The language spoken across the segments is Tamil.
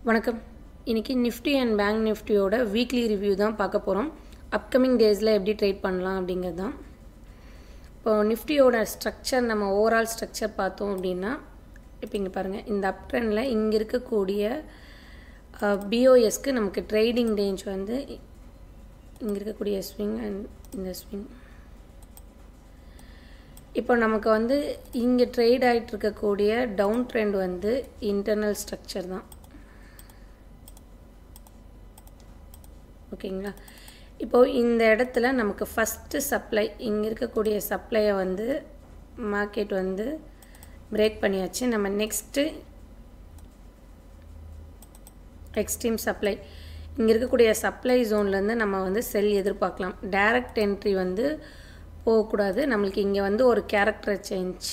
வணக்கம் இன்றைக்கி நிஃப்டி அண்ட் பேங்க் நிஃப்டியோட வீக்லி ரிவ்யூ தான் பார்க்க போகிறோம் அப்கமிங் டேஸில் எப்படி ட்ரேட் பண்ணலாம் அப்படிங்கிறது தான் இப்போ நிஃப்டியோட ஸ்ட்ரக்சர் நம்ம ஓவரால் ஸ்ட்ரக்சர் பார்த்தோம் அப்படின்னா இப்போ இங்கே பாருங்கள் இந்த அப் ட்ரெண்டில் இங்கே இருக்கக்கூடிய பிஓஎஸ்க்கு நமக்கு ட்ரேடிங் ரேஞ்ச் வந்து இங்கே இருக்கக்கூடிய ஸ்விங் அண்ட் இந்த ஸ்விங் இப்போ நமக்கு வந்து இங்கே ட்ரேட் ஆகிட்டு இருக்கக்கூடிய டவுன் ட்ரெண்ட் வந்து இன்டர்னல் ஸ்ட்ரக்சர் தான் ஓகேங்களா இப்போது இந்த இடத்துல நமக்கு ஃபஸ்ட்டு சப்ளை இங்கே இருக்கக்கூடிய சப்ளையை வந்து மார்க்கெட் வந்து பிரேக் பண்ணியாச்சு நம்ம நெக்ஸ்ட்டு எக்ஸ்ட்ரீம் சப்ளை இங்கே இருக்கக்கூடிய சப்ளை ஜோன்லேருந்து நம்ம வந்து செல் எதிர்பார்க்கலாம் டைரக்ட் என்ட்ரி வந்து போகக்கூடாது நம்மளுக்கு இங்கே வந்து ஒரு கேரக்டர் சேஞ்ச்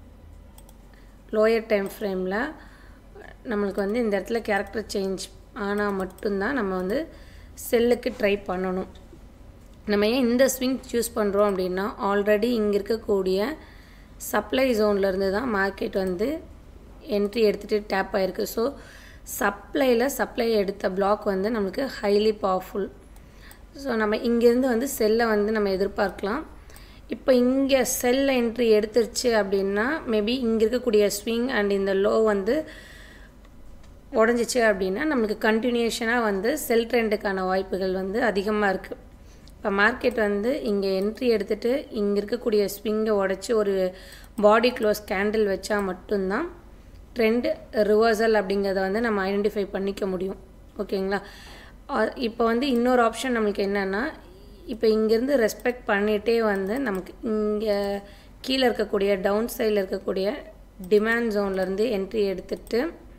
லோயர் டைம் ஃப்ரேமில் நம்மளுக்கு வந்து இந்த இடத்துல கேரக்டர் சேஞ்ச் ஆனால் மட்டும்தான் நம்ம வந்து செல்லுக்கு ட்ரை பண்ணணும் நம்ம ஏன் இந்த ஸ்விங் சூஸ் பண்ணுறோம் அப்படின்னா ஆல்ரெடி இங்கே இருக்கக்கூடிய சப்ளை ஜோன்லேருந்து தான் மார்க்கெட் வந்து என்ட்ரி எடுத்துகிட்டு டேப் ஆகிருக்கு ஸோ சப்ளையில் சப்ளை எடுத்த பிளாக் வந்து நம்மளுக்கு ஹைலி பவர்ஃபுல் ஸோ நம்ம இங்கேருந்து வந்து செல்லை வந்து நம்ம எதிர்பார்க்கலாம் இப்போ இங்கே செல் என்ட்ரி எடுத்துருச்சு அப்படின்னா மேபி இங்கே இருக்கக்கூடிய ஸ்விங் அண்ட் இந்த லோ வந்து உடஞ்சிச்சு அப்படின்னா நம்மளுக்கு கண்டினியூஷனாக வந்து செல் ட்ரெண்டுக்கான வாய்ப்புகள் வந்து அதிகமாக இருக்குது இப்போ மார்க்கெட் வந்து இங்கே என்ட்ரி எடுத்துகிட்டு இங்கே இருக்கக்கூடிய ஸ்விங்கை உடச்சி ஒரு பாடி க்ளோஸ் கேண்டில் வச்சா மட்டும்தான் ட்ரெண்டு ரிவர்சல் அப்படிங்கிறத வந்து நம்ம ஐடென்டிஃபை பண்ணிக்க முடியும் ஓகேங்களா இப்போ வந்து இன்னொரு ஆப்ஷன் நம்மளுக்கு என்னென்னா இப்போ இங்கேருந்து ரெஸ்பெக்ட் பண்ணிகிட்டே வந்து நமக்கு இங்கே கீழே இருக்கக்கூடிய டவுன் சைடில் இருக்கக்கூடிய டிமாண்ட் ஜோன்லேருந்து என்ட்ரி எடுத்துகிட்டு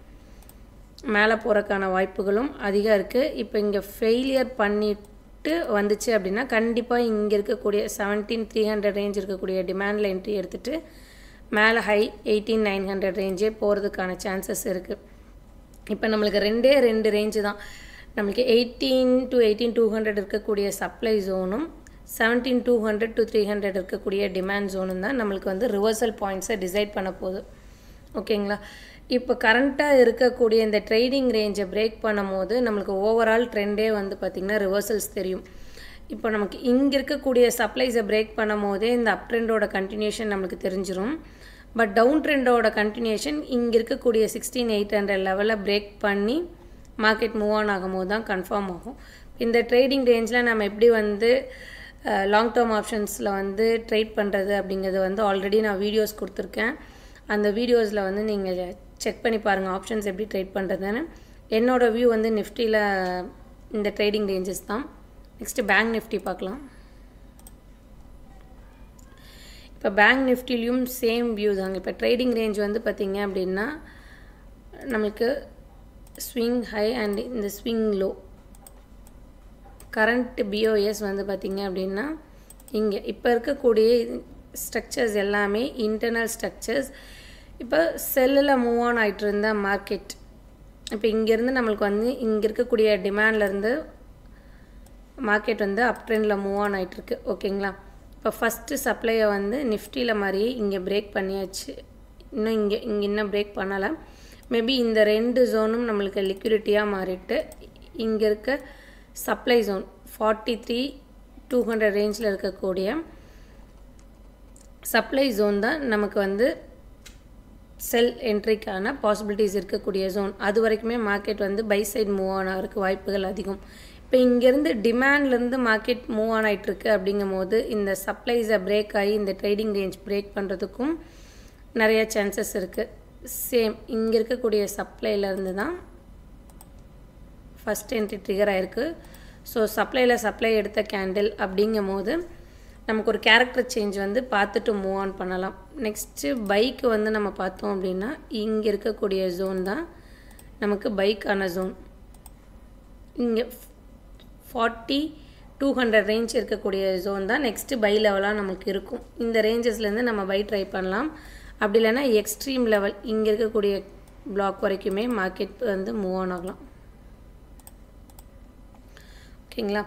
மேலே போகிறக்கான வாய்ப்புகளும் அதிகம் இருக்குது இப்போ இங்கே ஃபெயிலியர் பண்ணிட்டு வந்துச்சு அப்படின்னா கண்டிப்பாக இங்கே இருக்கக்கூடிய செவன்டீன் த்ரீ ஹண்ட்ரட் ரேஞ்ச் இருக்கக்கூடிய டிமாண்டில் என்ட்ரி எடுத்துகிட்டு மேலே ஹை எயிட்டீன் நைன் ஹண்ட்ரட் ரேஞ்சே போகிறதுக்கான சான்சஸ் இருக்குது இப்போ நம்மளுக்கு ரெண்டே ரெண்டு ரேஞ்சு தான் நம்மளுக்கு eighteen to eighteen two hundred இருக்கக்கூடிய சப்ளை ஜோனும் seventeen two hundred to three hundred இருக்கக்கூடிய டிமாண்ட் ஜோனும் தான் நம்மளுக்கு வந்து ரிவர்சல் பாயிண்ட்ஸை டிசைட் பண்ண போகுது ஓகேங்களா இப்போ கரண்ட்டாக இருக்கக்கூடிய இந்த ட்ரேடிங் ரேஞ்சை பிரேக் பண்ணும் போது நம்மளுக்கு ஓவரால் ட்ரெண்டே வந்து பார்த்திங்கன்னா ரிவர்சல்ஸ் தெரியும் இப்போ நமக்கு இங்கே இருக்கக்கூடிய சப்ளைஸை பிரேக் பண்ணும் போதே இந்த அப் ட்ரெண்டோட கண்டினியூஷன் நம்மளுக்கு தெரிஞ்சிடும் பட் டவுன் ட்ரெண்டோட கண்டினியூஷன் இங்கே இருக்கக்கூடிய சிக்ஸ்டீன் எயிட் ஹண்ட்ரட் லெவலில் பிரேக் பண்ணி மார்க்கெட் மூவ் ஆன் ஆகும்போது தான் கன்ஃபார்ம் ஆகும் இந்த ட்ரேடிங் ரேஞ்சில் நம்ம எப்படி வந்து லாங் டேர்ம் ஆப்ஷன்ஸில் வந்து ட்ரேட் பண்ணுறது அப்படிங்கிறது வந்து ஆல்ரெடி நான் வீடியோஸ் கொடுத்துருக்கேன் அந்த வீடியோஸில் வந்து நீங்கள் செக் பண்ணி பாருங்கள் ஆப்ஷன்ஸ் எப்படி ட்ரேட் பண்ணுறதுன்னு என்னோடய வியூ வந்து நிஃப்டியில் இந்த ட்ரேடிங் ரேஞ்சஸ் தான் நெக்ஸ்ட்டு பேங்க் நிஃப்டி பார்க்கலாம் இப்போ பேங்க் நிஃப்டிலையும் சேம் வியூ தாங்க இப்போ ட்ரேடிங் ரேஞ்ச் வந்து பார்த்திங்க அப்படின்னா நம்மளுக்கு ஸ்விங் ஹை அண்ட் இந்த ஸ்விங் லோ கரண்ட் பிஓஎஸ் வந்து பார்த்திங்க அப்படின்னா இங்கே இப்போ இருக்கக்கூடிய ஸ்ட்ரக்சர்ஸ் எல்லாமே இன்டர்னல் ஸ்ட்ரக்சர்ஸ் இப்போ செல்லில் மூவ் ஆன் ஆகிட்டு இருந்த மார்க்கெட் இப்போ இங்கேருந்து நம்மளுக்கு வந்து இங்கே இருக்கக்கூடிய டிமாண்ட்லேருந்து மார்க்கெட் வந்து அப் ட்ரெண்டில் மூவ் ஆன் ஆகிட்டுருக்கு ஓகேங்களா இப்போ ஃபஸ்ட்டு சப்ளையை வந்து நிஃப்டியில் மாதிரியே இங்கே பிரேக் பண்ணியாச்சு இன்னும் இங்கே இங்கே இன்னும் பிரேக் பண்ணலை மேபி இந்த ரெண்டு ஜோனும் நம்மளுக்கு லிக்விடிட்டியாக மாறிட்டு இங்கே இருக்க supply zone forty three two hundred ரேஞ்சில் இருக்கக்கூடிய சப்ளை ஜோன் தான் நமக்கு வந்து செல் என்ட்ரிக்கான பாசிபிலிட்டிஸ் இருக்கக்கூடிய ஜோன் அது வரைக்குமே மார்க்கெட் வந்து பை சைட் மூவ் ஆன் ஆகிறதுக்கு வாய்ப்புகள் அதிகம் இப்போ இங்கேருந்து டிமாண்ட்லேருந்து மார்க்கெட் மூவ் ஆன் ஆகிட்டுருக்கு அப்படிங்கும் போது இந்த சப்ளைஸை பிரேக் ஆகி இந்த ட்ரேடிங் ரேஞ்ச் பிரேக் பண்ணுறதுக்கும் நிறைய சான்சஸ் இருக்குது சேம் இங்கே இருக்கக்கூடிய சப்ளைலேருந்து தான் ஃபஸ்ட் என்ட்ரி ட்ரிகர் ஆகிருக்கு ஸோ சப்ளையில் சப்ளை எடுத்த கேண்டில் அப்படிங்கும் போது நமக்கு ஒரு கேரக்டர் சேஞ்ச் வந்து பார்த்துட்டு மூவ் ஆன் பண்ணலாம் நெக்ஸ்ட்டு பைக்கு வந்து நம்ம பார்த்தோம் அப்படின்னா இங்கே இருக்கக்கூடிய ஜோன் தான் நமக்கு பைக்கான ஜோன் இங்கே ஃபார்ட்டி டூ ஹண்ட்ரட் ரேஞ்ச் இருக்கக்கூடிய ஜோன் தான் நெக்ஸ்ட்டு பை லெவலாக நமக்கு இருக்கும் இந்த ரேஞ்சஸ்லேருந்து நம்ம பை ட்ரை பண்ணலாம் அப்படி இல்லைன்னா எக்ஸ்ட்ரீம் லெவல் இங்கே இருக்கக்கூடிய பிளாக் வரைக்குமே மார்க்கெட் வந்து மூவ் ஆன் ஆகலாம் ஓகேங்களா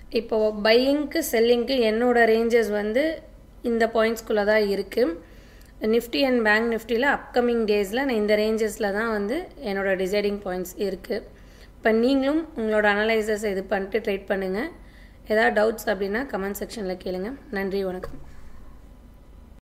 இப்போது பையிங்க்கு செல்லிங்க்கு என்னோடய ரேஞ்சஸ் வந்து இந்த பாயிண்ட்ஸ்குள்ளே தான் இருக்குது நிஃப்டி அண்ட் பேங்க் நிஃப்டியில் அப்கமிங் டேஸில் நான் இந்த ரேஞ்சஸில் தான் வந்து என்னோடய டிசைடிங் பாயிண்ட்ஸ் இருக்குது இப்போ நீங்களும் உங்களோட அனலைசர்ஸ் இது பண்ணிட்டு ட்ரேட் பண்ணுங்கள் ஏதாவது டவுட்ஸ் அப்படின்னா கமெண்ட் செக்ஷனில் கேளுங்க நன்றி வணக்கம்